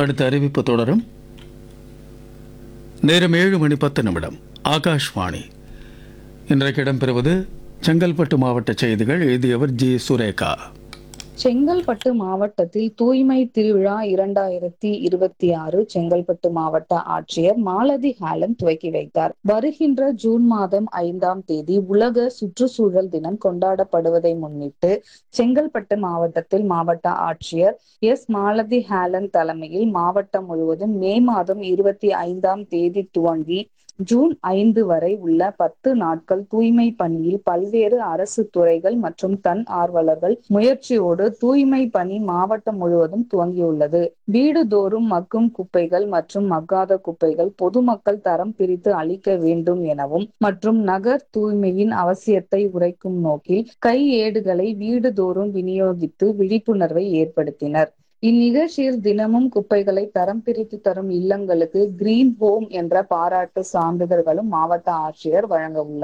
அடுத்த அறிவிப்பு தொடரும் நேரம் ஏழு மணி பத்து நிமிடம் ஆகாஷ்வாணி இன்றைக்கு இடம்பெறுவது செங்கல்பட்டு மாவட்ட செய்திகள் எழுதியவர் ஜி சுரேகா செங்கல்பட்டு மாவட்டத்தில் தூய்மை திருவிழா இரண்டாயிரத்தி இருபத்தி ஆறு செங்கல்பட்டு மாவட்ட ஆட்சியர் மாலதி ஹாலன் துவக்கி வைத்தார் வருகின்ற ஜூன் மாதம் ஐந்தாம் தேதி உலக சுற்றுச்சூழல் தினம் கொண்டாடப்படுவதை முன்னிட்டு செங்கல்பட்டு மாவட்டத்தில் மாவட்ட ஆட்சியர் எஸ் மாலதி ஹாலன் தலைமையில் மாவட்டம் முழுவதும் மே மாதம் இருபத்தி ஐந்தாம் தேதி துவங்கி ஜூன் ஐந்து வரை உள்ள பத்து நாட்கள் தூய்மை பணியில் பல்வேறு அரசு துறைகள் மற்றும் தன் ஆர்வலர்கள் முயற்சியோடு தூய்மை பணி மாவட்டம் முழுவதும் துவங்கியுள்ளது வீடுதோறும் மக்கும் குப்பைகள் மற்றும் மக்காத குப்பைகள் பொதுமக்கள் தரம் பிரித்து அளிக்க வேண்டும் எனவும் மற்றும் நகர் தூய்மையின் அவசியத்தை உரைக்கும் நோக்கில் கையேடுகளை வீடுதோறும் விநியோகித்து விழிப்புணர்வை ஏற்படுத்தினர் இந்நிகழ்ச்சியில் தினமும் குப்பைகளை தரம் பிரித்து தரும் இல்லங்களுக்கு கிரீன் ஹோம் என்ற பாராட்டு சான்றிதழ்களும் மாவட்ட ஆட்சியர் வழங்க உள்ளார்